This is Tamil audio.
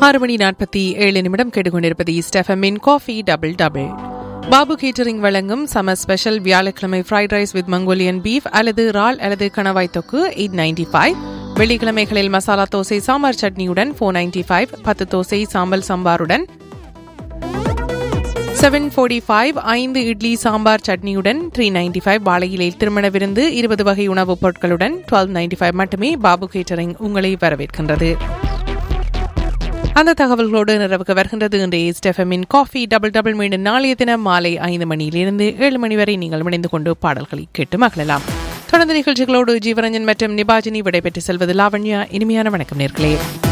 ஆறு மணி நாற்பத்தி ஏழு நிமிடம் கேட்டுக்கொண்டிருப்பது ஸ்டெஃபமின் coffee double double Babu catering வழங்கும் சம ஸ்பெஷல் வியாழக்கிழமை fried rice with Mongolian beef அல்லது ரால் அல்லது கணவாய் தொக்கு எயிட் நைன்டி ஃபைவ் வெள்ளிக்கிழமைகளில் மசாலா தோசை சாம்பார் சட்னியுடன் ஃபோர் நைன்டி ஃபைவ் பத்து தோசை சாம்பல் சாம்பாருடன் செவன் ஃபோர்ட்டி ஃபைவ் ஐந்து இட்லி சாம்பார் சட்னியுடன் த்ரீ நைன்டி ஃபைவ் வாழையிலே திருமண விருந்து இருபது வகை உணவுப் பொருட்களுடன் டுவெல் நைன்டி ஃபைவ் மட்டுமே பாபு கேட்டரிங் உங்களை வரவேற்கின்றது அந்த தகவல்களோடு நிறைவுக்கு வருகின்றது இன்றைய ஸ்டெஃபமின் காஃபி டபுள் டபுள் மீண்டும் நாளைய தினம் மாலை ஐந்து மணியிலிருந்து ஏழு மணி வரை நீங்கள் இணைந்து கொண்டு பாடல்களை கேட்டு மகிழலாம் தொடர்ந்து நிகழ்ச்சிகளோடு ஜீவரஞ்சன் மற்றும் நிபாஜினி விடைபெற்று செல்வது லாவண்யா இனிமையான வணக்கம் நேர்களே